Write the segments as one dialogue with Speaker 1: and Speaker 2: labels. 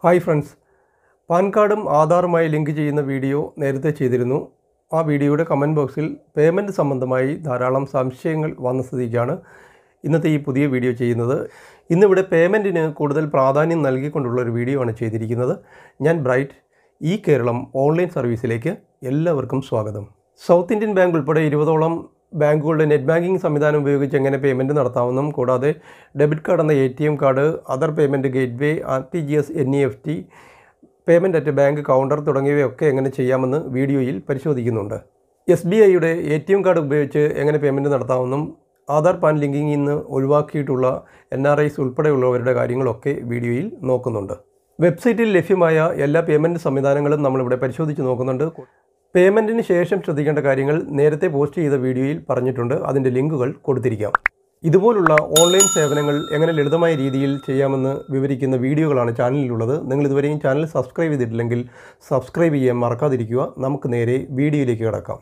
Speaker 1: hi friends pan കാർഡും ആധാറുമായി link ചെയ്യുന്ന വീഡിയോ നേരത്തെ ചെയ്തിരുന്നു ആ വീഡിയോയുടെ കമൻറ്റ് ബോക്സിൽ പേയ്മെൻറ്റ് സംബന്ധമായി ധാരാളം സംശയങ്ങൾ വന്ന സ്ഥിതിക്കാണ് ഇന്നത്തെ ഈ പുതിയ വീഡിയോ ചെയ്യുന്നത് ഇന്നിവിടെ പേയ്മെൻറ്റിന് കൂടുതൽ പ്രാധാന്യം നൽകിക്കൊണ്ടുള്ള ഒരു വീഡിയോ ആണ് ചെയ്തിരിക്കുന്നത് ഞാൻ ബ്രൈറ്റ് ഈ കേരളം ഓൺലൈൻ സർവീസിലേക്ക് എല്ലാവർക്കും സ്വാഗതം സൗത്ത് ഇന്ത്യൻ ബാങ്ക് ഉൾപ്പെടെ ഇരുപതോളം ബാങ്കുകളുടെ നെറ്റ് ബാങ്കിംഗ് സംവിധാനം ഉപയോഗിച്ച് എങ്ങനെ പേയ്മെൻറ്റ് നടത്താമെന്നും കൂടാതെ ഡെബിറ്റ് കാർഡ് എന്ന A T M card other payment gateway R T G S N E F NEFT payment at bank counter തുടങ്ങിയവയൊക്കെ എങ്ങനെ ചെയ്യാമെന്ന് വീഡിയോയിൽ പരിശോധിക്കുന്നുണ്ട് എസ് ബി ഐയുടെ എ ടി എം കാർഡ് ഉപയോഗിച്ച് എങ്ങനെ പേയ്മെൻറ്റ് നടത്താമെന്നും ആധാർ പാൻ ലിങ്കിങ്ങിൽ നിന്ന് ഒഴിവാക്കിയിട്ടുള്ള എൻ ആർ ഐസ് ഉൾപ്പെടെയുള്ളവരുടെ കാര്യങ്ങളൊക്കെ വീഡിയോയിൽ നോക്കുന്നുണ്ട് വെബ്സൈറ്റിൽ ലഭ്യമായ എല്ലാ പേയ്മെൻറ്റ് സംവിധാനങ്ങളും നമ്മളിവിടെ പരിശോധിച്ച് നോക്കുന്നുണ്ട് പേയ്മെൻറ്റിന് ശേഷം ശ്രദ്ധിക്കേണ്ട കാര്യങ്ങൾ നേരത്തെ പോസ്റ്റ് ചെയ്ത വീഡിയോയിൽ പറഞ്ഞിട്ടുണ്ട് അതിൻ്റെ ലിങ്കുകൾ കൊടുത്തിരിക്കാം ഇതുപോലുള്ള ഓൺലൈൻ സേവനങ്ങൾ എങ്ങനെ ലളിതമായ രീതിയിൽ ചെയ്യാമെന്ന് വിവരിക്കുന്ന വീഡിയോകളാണ് ചാനലിലുള്ളത് നിങ്ങൾ ഇതുവരെയും ചാനൽ സബ്സ്ക്രൈബ് ചെയ്തിട്ടില്ലെങ്കിൽ സബ്സ്ക്രൈബ് ചെയ്യാൻ മറക്കാതിരിക്കുക നമുക്ക് നേരെ വീഡിയോയിലേക്ക് കിടക്കാം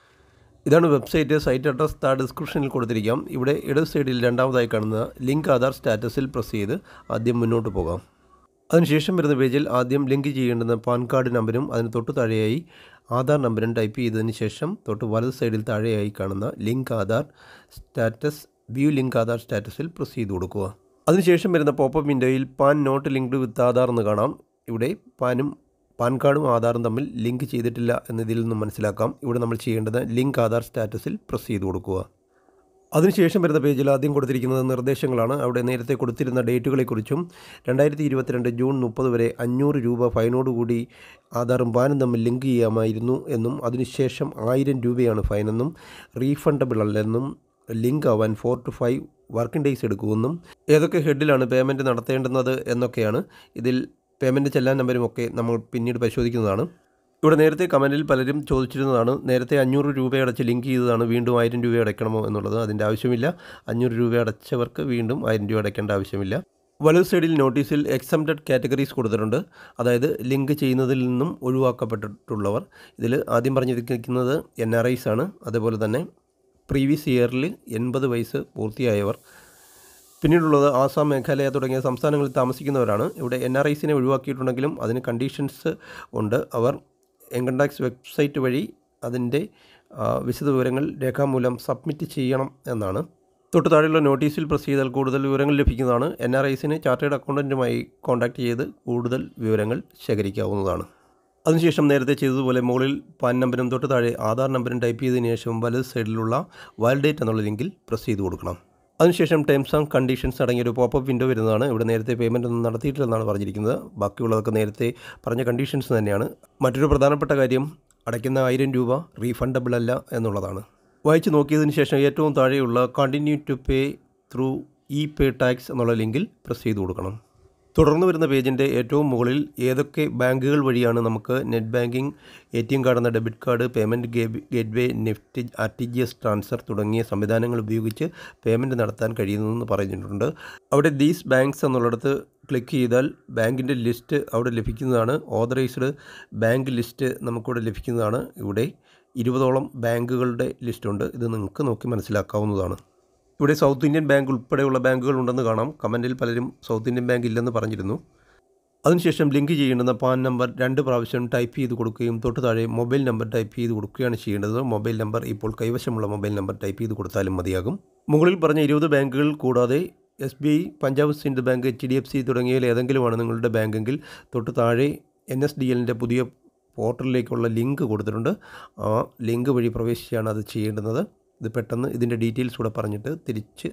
Speaker 1: ഇതാണ് വെബ്സൈറ്റ് സൈറ്റ് അഡ്രസ് താ ഡിസ്ക്രിപ്ഷനിൽ കൊടുത്തിരിക്കാം ഇവിടെ ഇടത് സൈഡിൽ രണ്ടാമതായി കാണുന്ന ലിങ്ക് ആധാർ സ്റ്റാറ്റസിൽ പ്രസ് ചെയ്ത് ആദ്യം മുന്നോട്ട് പോകാം അതിനുശേഷം വരുന്ന പേജിൽ ആദ്യം ലിങ്ക് ചെയ്യേണ്ടുന്ന പാൻ കാർഡ് നമ്പരും അതിന് തൊട്ട് താഴെയായി ആധാർ നമ്പരും ടൈപ്പ് ചെയ്തതിന് ശേഷം തൊട്ട് വലത് സൈഡിൽ താഴെയായി കാണുന്ന link Aadhaar status view link Aadhaar സ്റ്റാറ്റസിൽ പ്രസ് ചെയ്ത് കൊടുക്കുക അതിനുശേഷം വരുന്ന പോപ്പപ്പ് വിൻഡോയിൽ PAN not linked with Aadhaar എന്ന് കാണാം ഇവിടെ പാനും പാൻ കാർഡും ആധാറും തമ്മിൽ ലിങ്ക് ചെയ്തിട്ടില്ല എന്നതിൽ നിന്നും മനസ്സിലാക്കാം ഇവിടെ നമ്മൾ ചെയ്യേണ്ടത് ലിങ്ക് ആധാർ സ്റ്റാറ്റസിൽ പ്രസ് ചെയ്ത് കൊടുക്കുക അതിനുശേഷം വരുന്ന പേജിൽ ആദ്യം കൊടുത്തിരിക്കുന്നത് നിർദ്ദേശങ്ങളാണ് അവിടെ നേരത്തെ കൊടുത്തിരുന്ന ഡേറ്റുകളെക്കുറിച്ചും രണ്ടായിരത്തി ഇരുപത്തിരണ്ട് ജൂൺ മുപ്പത് വരെ അഞ്ഞൂറ് രൂപ ഫൈനോടുകൂടി ആധാറും പാനും തമ്മിൽ ലിങ്ക് ചെയ്യാമായിരുന്നു എന്നും അതിനുശേഷം ആയിരം രൂപയാണ് ഫൈനെന്നും റീഫണ്ടബിൾ അല്ലെന്നും ലിങ്ക് ആവാൻ four to five working days എടുക്കുമെന്നും ഏതൊക്കെ ഹെഡിലാണ് പേയ്മെൻറ്റ് നടത്തേണ്ടുന്നത് എന്നൊക്കെയാണ് ഇതിൽ പേയ്മെൻറ്റ് ചെല്ലാൻ നമ്പരുമൊക്കെ നമ്മൾ പിന്നീട് പരിശോധിക്കുന്നതാണ് ഇവിടെ നേരത്തെ കമൻറ്റിൽ പലരും ചോദിച്ചിരുന്നതാണ് നേരത്തെ അഞ്ഞൂറ് രൂപ അടച്ച് ലിങ്ക് ചെയ്തതാണ് വീണ്ടും ആയിരം രൂപ അടയ്ക്കണമോ എന്നുള്ളത് അതിൻ്റെ ആവശ്യമില്ല അഞ്ഞൂറ് രൂപ അടച്ചവർക്ക് വീണ്ടും ആയിരം രൂപ അടയ്ക്കേണ്ട ആവശ്യമില്ല വലത് സൈഡിൽ നോട്ടീസിൽ എക്സംപ്റ്റഡ് കാറ്റഗറീസ് കൊടുത്തിട്ടുണ്ട് അതായത് ലിങ്ക് ചെയ്യുന്നതിൽ നിന്നും ഒഴിവാക്കപ്പെട്ടിട്ടുള്ളവർ ഇതിൽ ആദ്യം പറഞ്ഞിരിക്കുന്നത് എൻ ആർ ഐസ് ആണ് അതുപോലെ തന്നെ പ്രീവിയസ് ഇയറിൽ എൺപത് വയസ്സ് പൂർത്തിയായവർ പിന്നീടുള്ളത് ആസാം മേഘാലയ തുടങ്ങിയ സംസ്ഥാനങ്ങളിൽ താമസിക്കുന്നവരാണ് ഇവിടെ എൻ ആർ ഐസിനെ ഒഴിവാക്കിയിട്ടുണ്ടെങ്കിലും അതിന് കണ്ടീഷൻസ് ഉണ്ട് അവർ ഇൻകം ടാക്സ് വെബ്സൈറ്റ് വഴി അതിൻ്റെ വിശദ വിവരങ്ങൾ രേഖാമൂലം സബ്മിറ്റ് ചെയ്യണം എന്നാണ് തൊട്ട് താഴെയുള്ള നോട്ടീസിൽ പ്രസ് ചെയ്താൽ കൂടുതൽ വിവരങ്ങൾ ലഭിക്കുന്നതാണ് എൻ ആർ ഐസിന് ചാർട്ടേഡ് അക്കൗണ്ടൻറ്റുമായി കോൺടാക്റ്റ് ചെയ്ത് കൂടുതൽ വിവരങ്ങൾ ശേഖരിക്കാവുന്നതാണ് അതിനുശേഷം നേരത്തെ ചെയ്തതുപോലെ മുകളിൽ പാൻ നമ്പരും തൊട്ട് താഴെ ആധാർ നമ്പരും ടൈപ്പ് ചെയ്തതിനു ശേഷം വലത് സൈഡിലുള്ള വാലിഡേറ്റ് എന്നുള്ള ലിങ്കിൽ പ്രസ് ചെയ്ത് കൊടുക്കണം അതിനുശേഷം ടേംസ് ആൻഡ് കണ്ടീഷൻസ് അടങ്ങിയ ഒരു പോപ്പപ്പ് വിൻഡോ വരുന്നതാണ് ഇവിടെ നേരത്തെ പേയ്മെൻ്റ് ഒന്നും നടത്തിയിട്ടില്ലെന്നാണ് പറഞ്ഞിരിക്കുന്നത് ബാക്കിയുള്ളതൊക്കെ നേരത്തെ പറഞ്ഞ കണ്ടീഷൻസ് തന്നെയാണ് മറ്റൊരു പ്രധാനപ്പെട്ട കാര്യം അടയ്ക്കുന്ന ആയിരം രൂപ റീഫണ്ടബിൾ അല്ല എന്നുള്ളതാണ് വായിച്ച് നോക്കിയതിന് ശേഷം ഏറ്റവും താഴെയുള്ള continue to pay through e pay tax എന്നുള്ള ലിങ്കിൽ പ്രസ് ചെയ്ത് കൊടുക്കണം തുടർന്ന് വരുന്ന പേജിൻ്റെ ഏറ്റവും മുകളിൽ ഏതൊക്കെ ബാങ്കുകൾ വഴിയാണ് നമുക്ക് net banking A T M card എന്ന debit card payment gateway NEFT R T G RTGS transfer തുടങ്ങിയ സംവിധാനങ്ങൾ ഉപയോഗിച്ച് പേയ്മെൻറ്റ് നടത്താൻ കഴിയുന്നതെന്ന് പറഞ്ഞിട്ടുണ്ട് അവിടെ ദീസ് ബാങ്ക്സ് എന്നുള്ളിടത്ത് ക്ലിക്ക് ചെയ്താൽ ബാങ്കിൻ്റെ ലിസ്റ്റ് അവിടെ ലഭിക്കുന്നതാണ് ഓതറൈസ്ഡ് ബാങ്ക് ലിസ്റ്റ് നമുക്കിവിടെ ലഭിക്കുന്നതാണ് ഇവിടെ ഇരുപതോളം ബാങ്കുകളുടെ ലിസ്റ്റുണ്ട് ഇത് നിങ്ങൾക്ക് നോക്കി മനസ്സിലാക്കാവുന്നതാണ് ഇവിടെ സൗത്ത് ഇന്ത്യൻ ബാങ്ക് ഉൾപ്പെടെയുള്ള ബാങ്കുകൾ ഉണ്ടെന്ന് കാണാം കമൻറ്റിൽ പലരും സൗത്ത് ഇന്ത്യൻ ബാങ്ക് ഇല്ലെന്ന് പറഞ്ഞിരുന്നു അതിനുശേഷം ലിങ്ക് ചെയ്യേണ്ടുന്ന പാൻ നമ്പർ രണ്ട് പ്രാവശ്യം ടൈപ്പ് ചെയ്ത് കൊടുക്കുകയും തൊട്ട് താഴെ മൊബൈൽ നമ്പർ ടൈപ്പ് ചെയ്ത് കൊടുക്കുകയാണ് ചെയ്യേണ്ടത് മൊബൈൽ നമ്പർ ഇപ്പോൾ കൈവശമുള്ള മൊബൈൽ നമ്പർ ടൈപ്പ് ചെയ്ത് കൊടുത്താലും മതിയാകും മുകളിൽ പറഞ്ഞ ഇരുപത് ബാങ്കുകൾ കൂടാതെ SBI Punjab Sind Bank HDFC തുടങ്ങിയതിൽ ഏതെങ്കിലുമാണ് നിങ്ങളുടെ ബാങ്കെങ്കിൽ തൊട്ട് താഴെ എൻ എസ് ഡി എല്ലിൻ്റെ പുതിയ പോർട്ടലിലേക്കുള്ള ലിങ്ക് കൊടുത്തിട്ടുണ്ട് ആ ലിങ്ക് വഴി പ്രവേശിച്ചാണ് അത് ചെയ്യേണ്ടുന്നത് ഇത് പെട്ടെന്ന് ഇതിൻ്റെ ഡീറ്റെയിൽസ് കൂടെ പറഞ്ഞിട്ട് തിരിച്ച്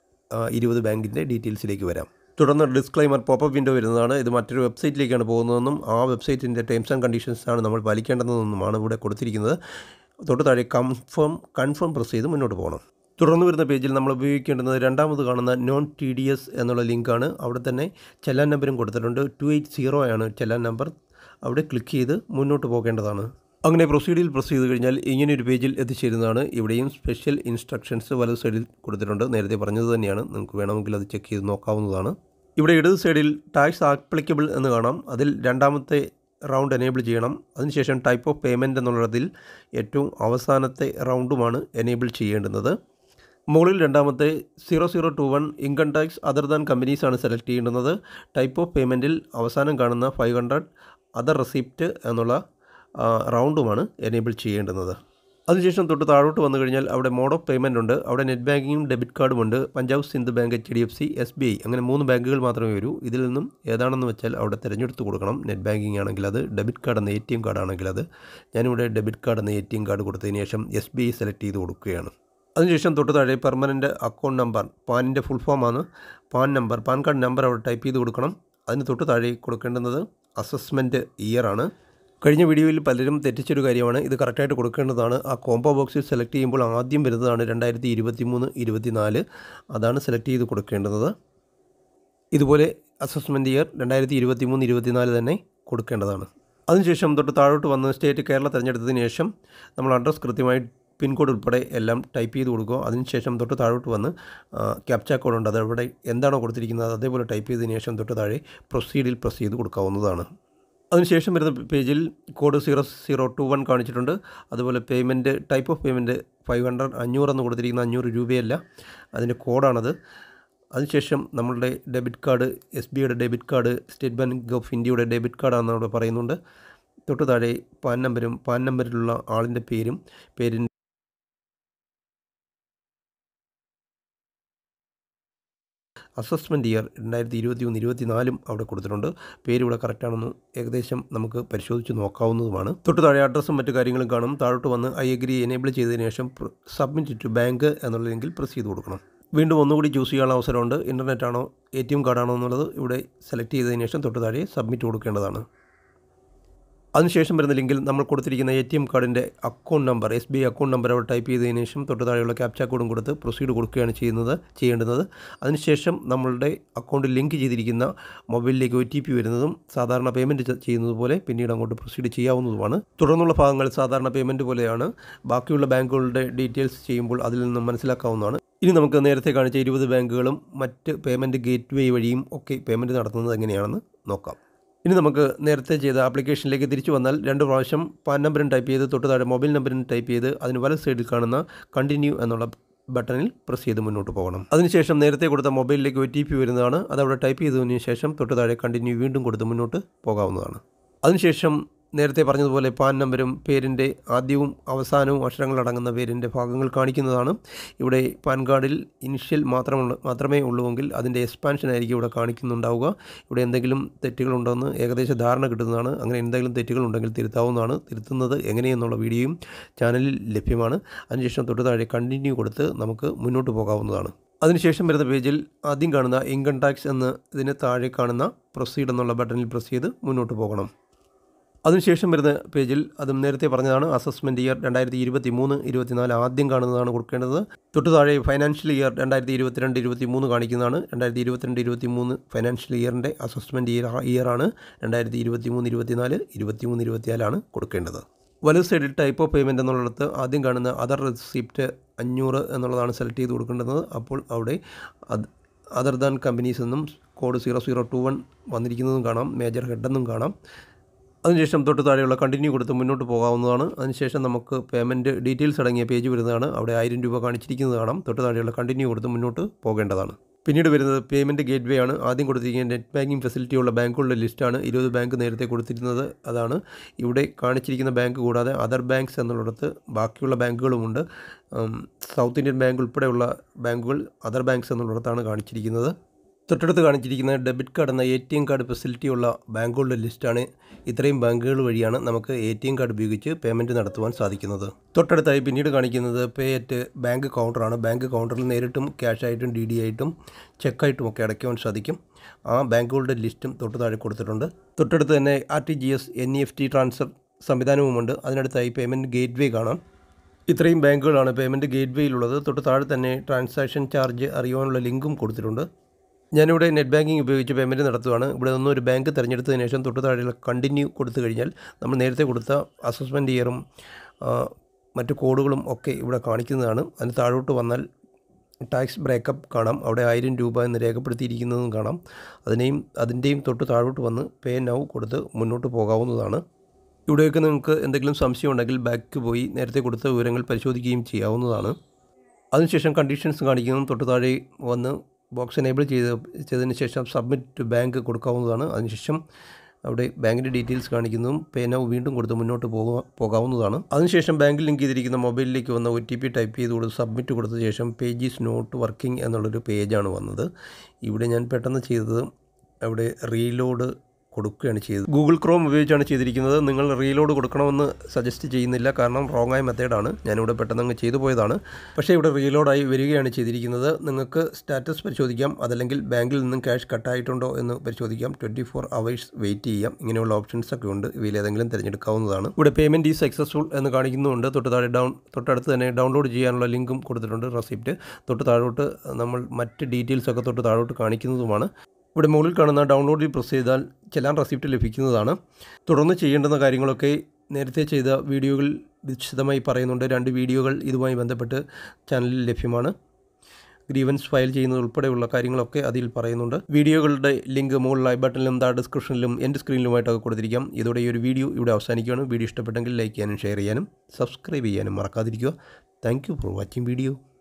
Speaker 1: ഇരുപത് ബാങ്കിൻ്റെ ഡീറ്റെയിൽസിലേക്ക് വരാം തുടർന്ന് ഡിസ്ക്ലൈമർ പോപ്പപ്പ് വിൻഡോ വരുന്നതാണ് ഇത് മറ്റൊരു വെബ്സൈറ്റിലേക്കാണ് പോകുന്നതെന്നും ആ വെബ്സൈറ്റിൻ്റെ ടേംസ് ആൻഡ് കണ്ടീഷൻസ് ആണ് നമ്മൾ പാലിക്കേണ്ടതെന്നുമാണ് ഇവിടെ കൊടുത്തിരിക്കുന്നത് തൊട്ട് താഴെ കൺഫേം കൺഫേം പ്രസ് ചെയ്ത് മുന്നോട്ട് പോകണം തുടർന്ന് വരുന്ന പേജിൽ നമ്മൾ ഉപയോഗിക്കേണ്ടുന്നത് രണ്ടാമത് കാണുന്ന നോൺ ടി ഡി എസ് എന്നുള്ള ലിങ്കാണ് അവിടെ തന്നെ ചെല്ലാൻ നമ്പരും കൊടുത്തിട്ടുണ്ട് ടു എയ്റ്റ് സീറോ ആണ് ചെല്ലാൻ നമ്പർ അവിടെ ക്ലിക്ക് ചെയ്ത് മുന്നോട്ട് പോകേണ്ടതാണ് അങ്ങനെ പ്രൊസീഡിയിൽ പ്രസ് ചെയ്ത് കഴിഞ്ഞാൽ ഇങ്ങനെ ഒരു പേജിൽ എത്തിച്ചേരുന്നതാണ് ഇവിടെയും സ്പെഷ്യൽ ഇൻസ്ട്രക്ഷൻസ് വലത് സൈഡിൽ കൊടുത്തിട്ടുണ്ട് നേരത്തെ പറഞ്ഞത് തന്നെയാണ് നിങ്ങൾക്ക് വേണമെങ്കിൽ അത് ചെക്ക് ചെയ്ത് നോക്കാവുന്നതാണ് ഇവിടെ ഇടത് സൈഡിൽ ടാക്സ് ആപ്ലിക്കബിൾ എന്ന് കാണാം അതിൽ രണ്ടാമത്തെ റൗണ്ട് എനേബിൾ ചെയ്യണം അതിനുശേഷം ടൈപ്പ് ഓഫ് പേയ്മെൻറ്റ് എന്നുള്ളതിൽ ഏറ്റവും അവസാനത്തെ റൗണ്ടുമാണ് എനേബിൾ ചെയ്യേണ്ടുന്നത് മുകളിൽ രണ്ടാമത്തെ zero zero two one income tax other than companies ആണ് സെലക്ട് ചെയ്യേണ്ടുന്നത് ടൈപ്പ് ഓഫ് പേയ്മെൻറ്റിൽ അവസാനം കാണുന്ന ഫൈവ് ഹൺഡ്രഡ് അതർ റെസിപ്റ്റ് എന്നുള്ള ആ, റൗണ്ടുമാണ് എനേബിൾ ചെയ്യേണ്ടുന്നത് അതിനുശേഷം തൊട്ട് താഴോട്ട് വന്നു കഴിഞ്ഞാൽ അവിടെ മോഡ് ഓഫ് പേയ്മെൻ്റ് ഉണ്ട് അവിടെ നെറ്റ് ബാങ്കിങ്ങും ഡെബിറ്റ് കാർഡും ഉണ്ട് Punjab Sindh Bank HDFC SBI അങ്ങനെ മൂന്ന് ബാങ്കുകൾ മാത്രമേ വരൂ ഇതിൽ നിന്നും ഏതാണെന്ന് വെച്ചാൽ അവിടെ തിരഞ്ഞെടുത്ത് കൊടുക്കണം നെറ്റ് ബാങ്കിങ് ആണെങ്കിൽ അത് ഡെബിറ്റ് കാർഡ് എന്ന എ ടി എം കാർഡ് ആണെങ്കിൽ അത് ഞാനിവിടെ ഡെബിറ്റ് കാർഡ് എന്ന എ ടി എം കാർഡ് കൊടുത്തതിന് ശേഷം എസ് ബി ഐ സെലക്ട് ചെയ്ത് കൊടുക്കുകയാണ് അതിനുശേഷം തൊട്ട് താഴെ പെർമനൻറ്റ് അക്കൗണ്ട് നമ്പർ പാനിൻ്റെ ഫുൾ ഫോമാണ് PAN number PAN card number അവിടെ ടൈപ്പ് ചെയ്ത് കൊടുക്കണം അതിന് തൊട്ട് താഴെ കൊടുക്കേണ്ടുന്നത് അസസ്മെൻറ്റ് ഇയർ ആണ് കഴിഞ്ഞ വീഡിയോയിൽ പലരും തെറ്റിച്ചൊരു കാര്യമാണ് ഇത് കറക്റ്റായിട്ട് കൊടുക്കേണ്ടതാണ് ആ കോംബോ ബോക്സിൽ സെലക്ട് ചെയ്യുമ്പോൾ ആദ്യം വരുന്നതാണ് രണ്ടായിരത്തി ഇരുപത്തി മൂന്ന് ഇരുപത്തിനാല് അതാണ് സെലക്ട് ചെയ്ത് കൊടുക്കേണ്ടത് ഇതുപോലെ അസസ്മെൻറ്റ് ഇയർ രണ്ടായിരത്തി ഇരുപത്തി മൂന്ന് ഇരുപത്തിനാല് തന്നെ കൊടുക്കേണ്ടതാണ് അതിനുശേഷം തൊട്ട് താഴോട്ട് വന്ന് സ്റ്റേറ്റ് കേരള തിരഞ്ഞെടുത്തതിന് ശേഷം നമ്മൾ അഡ്രസ്സ് കൃത്യമായി പിൻകോഡ് ഉൾപ്പെടെ എല്ലാം ടൈപ്പ് ചെയ്ത് കൊടുക്കുക അതിനുശേഷം തൊട്ട് താഴോട്ട് വന്ന് ക്യാപ്ച കോഡ് ഉണ്ട് അതവിടെ എന്താണോ കൊടുത്തിരിക്കുന്നത് അതേപോലെ ടൈപ്പ് ചെയ്തതിന് ശേഷം തൊട്ട് താഴെ പ്രൊസീഡിൽ പ്രസ് ചെയ്ത് കൊടുക്കാവുന്നതാണ് അതിനുശേഷം വരുന്ന പേജിൽ code zero zero two one കാണിച്ചിട്ടുണ്ട് അതുപോലെ payment type of payment five hundred അഞ്ഞൂറെന്ന് കൊടുത്തിരിക്കുന്ന അഞ്ഞൂറ് രൂപയല്ല അതിൻ്റെ കോഡാണത് അതിനുശേഷം നമ്മളുടെ ഡെബിറ്റ് കാർഡ് എസ് ബി ഐയുടെ debit card State Bank of ഇന്ത്യയുടെ ഡെബിറ്റ് കാർഡാണെന്ന് അവിടെ പറയുന്നുണ്ട് തൊട്ട് താഴെ പാൻ നമ്പരും പാൻ നമ്പറിലുള്ള ആളിൻ്റെ പേരും പേരിൻ അസസ്മെൻറ്റ് ഇയർ രണ്ടായിരത്തി ഇരുപത്തി മൂന്ന് ഇരുപത്തി നാലും അവിടെ കൊടുത്തിട്ടുണ്ട് പേര് ഇവിടെ കറക്റ്റാണെന്ന് ഏകദേശം നമുക്ക് പരിശോധിച്ച് നോക്കാവുന്നതുമാണ് തൊട്ട് താഴെ അഡ്രസ്സും മറ്റു കാര്യങ്ങളും കാണും താഴോട്ട് വന്ന് ഐ അഗ്രി എനേബിൾ ചെയ്തതിന് ശേഷം സബ്മിറ്റ് ടു ബാങ്ക് എന്നുള്ള ലിങ്കിൽ പ്രസ് ചെയ്ത് കൊടുക്കണം വീണ്ടും ഒന്നുകൂടി ചൂസ് ചെയ്യാനുള്ള അവസരമുണ്ട് ഇൻ്റർനെറ്റ് ആണോ എ ടി എം കാർഡാണോ എന്നുള്ളത് ഇവിടെ സെലക്ട് ചെയ്തതിന് ശേഷം തൊട്ട് താഴെ സബ്മിറ്റ് കൊടുക്കേണ്ടതാണ് അതിനുശേഷം വരുന്ന ലിങ്കിൽ നമ്മൾ കൊടുത്തിരിക്കുന്ന എ ടി എം കാർഡിൻ്റെ account number SBI account number അവിടെ ടൈപ്പ് ചെയ്തതിന് ശേഷം തൊട്ട് താഴെയുള്ള ക്യാപ്ചാ കോഡും കൊടുത്ത് പ്രൊസീഡ് കൊടുക്കുകയാണ് ചെയ്യുന്നത് ചെയ്യേണ്ടുന്നത് അതിനുശേഷം നമ്മളുടെ അക്കൗണ്ട് ലിങ്ക് ചെയ്തിരിക്കുന്ന മൊബൈലിലേക്ക് ഒ ടി പി വരുന്നതും സാധാരണ പേയ്മെൻറ്റ് ചെയ്യുന്നത് പോലെ പിന്നീട് അങ്ങോട്ട് പ്രൊസീഡ് ചെയ്യാവുന്നതുമാണ് തുടർന്നുള്ള ഭാഗങ്ങൾ സാധാരണ പേയ്മെൻറ്റ് പോലെയാണ് ബാക്കിയുള്ള ബാങ്കുകളുടെ ഡീറ്റെയിൽസ് ചെയ്യുമ്പോൾ അതിൽ നിന്നും മനസ്സിലാക്കാവുന്നതാണ് ഇനി നമുക്ക് നേരത്തെ കാണിച്ച ഇരുപത് ബാങ്കുകളും മറ്റ് പേയ്മെൻറ്റ് ഗേറ്റ് വേ വഴിയും ഒക്കെ പേയ്മെൻറ്റ് നടത്തുന്നത് എങ്ങനെയാണെന്ന് നോക്കാം ഇനി നമുക്ക് നേരത്തെ ചെയ്ത ആപ്ലിക്കേഷനിലേക്ക് തിരിച്ചു വന്നാൽ രണ്ട് പ്രാവശ്യം പാൻ നമ്പറും ടൈപ്പ് ചെയ്ത് തൊട്ട് താഴെ മൊബൈൽ നമ്പറും ടൈപ്പ് ചെയ്ത് അതിന് വലത് സൈഡിൽ കാണുന്ന കണ്ടിന്യൂ എന്നുള്ള ബട്ടണിൽ പ്രസ് ചെയ്ത് മുന്നോട്ട് പോകണം അതിനുശേഷം നേരത്തെ കൊടുത്ത മൊബൈലിലേക്ക് ഒ ടി പി വരുന്നതാണ് അത് അവിടെ ടൈപ്പ് ചെയ്തതിന് ശേഷം തൊട്ട് താഴെ കണ്ടിന്യൂ വീണ്ടും കൊടുത്ത് മുന്നോട്ട് പോകാവുന്നതാണ് അതിനുശേഷം നേരത്തെ പറഞ്ഞതുപോലെ പാൻ നമ്പരും പേരിൻ്റെ ആദ്യവും അവസാനവും അക്ഷരങ്ങളടങ്ങുന്ന പേരിൻ്റെ ഭാഗങ്ങൾ കാണിക്കുന്നതാണ് ഇവിടെ പാൻ കാർഡിൽ ഇനിഷ്യൽ മാത്രമുള്ള മാത്രമേ ഉള്ളുവെങ്കിൽ അതിൻ്റെ എക്സ്പാൻഷൻ ആയിരിക്കും ഇവിടെ കാണിക്കുന്നുണ്ടാവുക ഇവിടെ എന്തെങ്കിലും തെറ്റുകളുണ്ടോയെന്ന് ഏകദേശ ധാരണ കിട്ടുന്നതാണ് അങ്ങനെ എന്തെങ്കിലും തെറ്റുകളുണ്ടെങ്കിൽ തിരുത്താവുന്നതാണ് തിരുത്തുന്നത് എങ്ങനെയെന്നുള്ള വീഡിയോയും ചാനലിൽ ലഭ്യമാണ് അതിനുശേഷം തൊട്ട് താഴെ കണ്ടിന്യൂ കൊടുത്ത് നമുക്ക് മുന്നോട്ട് പോകാവുന്നതാണ് അതിനുശേഷം വരുന്ന പേജിൽ ആദ്യം കാണുന്ന ഇൻകം ടാക്സ് എന്ന് ഇതിന് താഴെ കാണുന്ന പ്രൊസീഡ് എന്നുള്ള ബട്ടണിൽ പ്രസ് ചെയ്ത് മുന്നോട്ട് പോകണം അതിനുശേഷം വരുന്ന പേജിൽ അതും നേരത്തെ പറഞ്ഞതാണ് അസസ്മെൻറ്റ് ഇയർ രണ്ടായിരത്തി ഇരുപത്തി മൂന്ന് ഇരുപത്തിനാല് ആദ്യം കാണുന്നതാണ് കൊടുക്കേണ്ടത് തൊട്ട് താഴെ ഫൈനാൻഷ്യൽ ഇയർ രണ്ടായിരത്തി ഇരുപത്തിരണ്ട് ഇരുപത്തി മൂന്ന് കാണിക്കുന്നതാണ് രണ്ടായിരത്തി ഇരുപത്തിരണ്ട് ഇരുപത്തി മൂന്ന് ഫൈനാൻഷ്യൽ ഇയറിൻ്റെ അസസ്മെൻറ്റ് ഇയർ ഇയറാണ് രണ്ടായിരത്തി ഇരുപത്തി മൂന്ന് ഇരുപത്തിനാല് ഇരുപത്തി മൂന്ന് ഇരുപത്തിനാലാണ് കൊടുക്കേണ്ടത് വലത് സൈഡിൽ ടൈപ്പ് ഓഫ് പേയ്മെൻറ്റ് എന്നുള്ളിടത്ത് ആദ്യം കാണുന്ന അതർ റെസിപ്റ്റ് അഞ്ഞൂറ് എന്നുള്ളതാണ് സെലക്ട് ചെയ്ത് കൊടുക്കേണ്ടത് അപ്പോൾ അവിടെ അത് അതർ ദാൻ കമ്പനീസ് എന്നും code zero zero two one വന്നിരിക്കുന്നതും കാണാം മേജർ ഹെഡെന്നും കാണാം അതിനുശേഷം തൊട്ട് താഴെയുള്ള കണ്ടിന്യൂ കൊടുത്ത് മുന്നോട്ട് പോകാവുന്നതാണ് അതിനുശേഷം നമുക്ക് പേയ്മെൻറ്റ് ഡീറ്റെയിൽസ് അടങ്ങിയ പേജ് വരുന്നതാണ് അവിടെ ആയിരം രൂപ കാണിച്ചിരിക്കുന്നത് കാണാം തൊട്ട് താഴെയുള്ള കണ്ടിന്യൂ കൊടുത്ത് മുന്നോട്ട് പോകേണ്ടതാണ് പിന്നീട് വരുന്നത് പേയ്മെൻറ്റ് ഗേറ്റ് വേ ആണ് ആദ്യം കൊടുത്തിരിക്കുന്ന നെറ്റ് ബാങ്കിങ് ഫെസിലിറ്റി ഉള്ള ബാങ്കുകളുടെ ലിസ്റ്റാണ് ഇരുപത് ബാങ്ക് നേരത്തെ കൊടുത്തിരുന്നത് അതാണ് ഇവിടെ കാണിച്ചിരിക്കുന്ന ബാങ്ക് കൂടാതെ അതർ ബാങ്ക്സ് എന്നുള്ളിടത്ത് ബാക്കിയുള്ള ബാങ്കുകളുമുണ്ട് സൗത്ത് ഇന്ത്യൻ ബാങ്ക് ഉൾപ്പെടെയുള്ള ബാങ്കുകൾ അതർ ബാങ്ക്സ് എന്നുള്ളിടത്താണ് കാണിച്ചിരിക്കുന്നത് തൊട്ടടുത്ത് കാണിച്ചിരിക്കുന്ന ഡെബിറ്റ് കാർഡ് എന്ന A T M card facility ഉള്ള ബാങ്കുകളുടെ ലിസ്റ്റാണ് ഇത്രയും ബാങ്കുകൾ വഴിയാണ് നമുക്ക് എ ടി എം കാർഡ് ഉപയോഗിച്ച് പേയ്മെൻറ്റ് നടത്തുവാൻ സാധിക്കുന്നത് തൊട്ടടുത്തായി പിന്നീട് കാണിക്കുന്നത് പേ അറ്റ് ബാങ്ക് കൗണ്ടറാണ് ബാങ്ക് കൗണ്ടറിൽ നേരിട്ടും ക്യാഷ് ആയിട്ടും ഡി ഡി ആയിട്ടും ചെക്കായിട്ടും ഒക്കെ അടയ്ക്കുവാൻ സാധിക്കും ആ ബാങ്കുകളുടെ ലിസ്റ്റും തൊട്ട് താഴെ കൊടുത്തിട്ടുണ്ട് തൊട്ടടുത്ത് തന്നെ R T G S N E F T transfer സംവിധാനവുമുണ്ട് അതിനടുത്തായി പേയ്മെൻറ്റ് ഗേറ്റ് വേ കാണാം ഇത്രയും ബാങ്കുകളാണ് പേയ്മെൻറ്റ് ഗേറ്റ് വേയിലുള്ളത് തൊട്ട് താഴെ തന്നെ ട്രാൻസാക്ഷൻ ചാർജ് അറിയുവാനുള്ള ലിങ്കും കൊടുത്തിട്ടുണ്ട് ഞാനിവിടെ നെറ്റ് ബാങ്കിങ് ഉപയോഗിച്ച് പേയ്മെൻറ്റ് നടത്തുകയാണ് ഇവിടെ നിന്ന് ഒരു ബാങ്ക് തിരഞ്ഞെടുത്തതിന് ശേഷം തൊട്ട് താഴെയുള്ള കണ്ടിന്യൂ കൊടുത്തു കഴിഞ്ഞാൽ നമ്മൾ നേരത്തെ കൊടുത്ത അസസ്മെൻറ്റ് ഇയറും മറ്റു കോഡുകളും ഒക്കെ ഇവിടെ കാണിക്കുന്നതാണ് അതിന് താഴോട്ട് വന്നാൽ ടാക്സ് ബ്രേക്കപ്പ് കാണാം അവിടെ ആയിരം രൂപ എന്ന് രേഖപ്പെടുത്തിയിരിക്കുന്നതും കാണാം അതിനെയും അതിൻ്റെയും തൊട്ട് താഴോട്ട് വന്ന് പേ നൗ കൊടുത്ത് മുന്നോട്ട് പോകാവുന്നതാണ് ഇവിടെയൊക്കെ നിങ്ങൾക്ക് എന്തെങ്കിലും സംശയം ഉണ്ടെങ്കിൽ ബാക്ക് പോയി നേരത്തെ കൊടുത്ത വിവരങ്ങൾ പരിശോധിക്കുകയും ചെയ്യാവുന്നതാണ് അതിനുശേഷം കണ്ടീഷൻസ് കാണിക്കുന്നു തൊട്ട് താഴെ വന്ന് ബോക്സ് എനേബിൾ ചെയ്ത് ചെയ്തതിന് ശേഷം സബ്മിറ്റ് ടു ബാങ്ക് കൊടുക്കാവുന്നതാണ് അതിനുശേഷം അവിടെ ബാങ്കിൻ്റെ ഡീറ്റെയിൽസ് കാണിക്കുന്നതും പേ നൗ വീണ്ടും കൊടുത്ത് മുന്നോട്ട് പോകുക പോകാവുന്നതാണ് അതിനുശേഷം ബാങ്കിൽ ലിങ്ക് ചെയ്തിരിക്കുന്ന മൊബൈലിലേക്ക് വന്ന ഒ ടി പി ടൈപ്പ് ചെയ്ത് കൊടുത്ത് സബ്മിറ്റ് കൊടുത്ത ശേഷം പേജ് ഈസ് നോട്ട് വർക്കിംഗ് എന്നുള്ളൊരു പേജാണ് വന്നത് ഇവിടെ ഞാൻ പെട്ടെന്ന് ചെയ്തത് അവിടെ റീലോഡ് കൊടുക്കുകയാണ് ചെയ്തത് ഗൂഗിൾ ക്രോം ഉപയോഗിച്ചാണ് ചെയ്തിരിക്കുന്നത് നിങ്ങൾ റീലോഡ് കൊടുക്കണമെന്ന് സജസ്റ്റ് ചെയ്യുന്നില്ല കാരണം റോങ് ആയ മെത്തേഡാണ് ഞാനിവിടെ പെട്ടെന്ന് അങ്ങ് ചെയ്തു പോയതാണ് പക്ഷേ ഇവിടെ റീലോഡായി വരികയാണ് ചെയ്തിരിക്കുന്നത് നിങ്ങൾക്ക് സ്റ്റാറ്റസ് പരിശോധിക്കാം അതല്ലെങ്കിൽ ബാങ്കിൽ നിന്നും ക്യാഷ് കട്ടായിട്ടുണ്ടോ എന്ന് പരിശോധിക്കാം ട്വൻറ്റി ഫോർ അവേഴ്സ് വെയിറ്റ് ചെയ്യാം ഇങ്ങനെയുള്ള ഓപ്ഷൻസ് ഒക്കെ ഉണ്ട് ഇവയിൽ ഏതെങ്കിലും തിരഞ്ഞെടുക്കാവുന്നതാണ് ഇവിടെ പേയ്മെൻറ്റ് ഈ സക്സസ്ഫുൾ എന്ന് കാണിക്കുന്നുണ്ട് തൊട്ട് താഴെ ഡൗൺ തൊട്ടടുത്ത് തന്നെ ഡൗൺലോഡ് ചെയ്യാനുള്ള ലിങ്കും കൊടുത്തിട്ടുണ്ട് റെസിപ്റ്റ് തൊട്ട് താഴോട്ട് നമ്മൾ മറ്റ് ഡീറ്റെയിൽസ് ഒക്കെ തൊട്ട് താഴോട്ട് കാണിക്കുന്നതുമാണ് ഇവിടെ മുകളിൽ കാണുന്ന ഡൗൺലോഡിൽ പ്രസ് ചെയ്താൽ ചെല്ലാൻ റെസിപ്റ്റ് ലഭിക്കുന്നതാണ് തുടർന്ന് ചെയ്യേണ്ടുന്ന കാര്യങ്ങളൊക്കെ നേരത്തെ ചെയ്ത വീഡിയോകൾ വിശദമായി പറയുന്നുണ്ട് രണ്ട് വീഡിയോകൾ ഇതുമായി ബന്ധപ്പെട്ട് ചാനലിൽ ലഭ്യമാണ് ഗ്രീവൻസ് ഫയൽ ചെയ്യുന്നത് ഉൾപ്പെടെയുള്ള കാര്യങ്ങളൊക്കെ അതിൽ പറയുന്നുണ്ട് വീഡിയോകളുടെ ലിങ്ക് മുകളിൽ ഐ ബട്ടണിലും താഴെ ഡിസ്ക്രിപ്ഷനിലും എൻ്റെ സ്ക്രീനിലുമായിട്ടൊക്കെ കൊടുത്തിരിക്കാം ഇതോടെ ഈ ഒരു വീഡിയോ ഇവിടെ അവസാനിക്കുകയാണ് വീഡിയോ ഇഷ്ടപ്പെട്ടെങ്കിൽ ലൈക്ക് ചെയ്യാനും ഷെയർ ചെയ്യാനും സബ്സ്ക്രൈബ് ചെയ്യാനും മറക്കാതിരിക്കുക താങ്ക് ഫോർ വാച്ചിങ് വീഡിയോ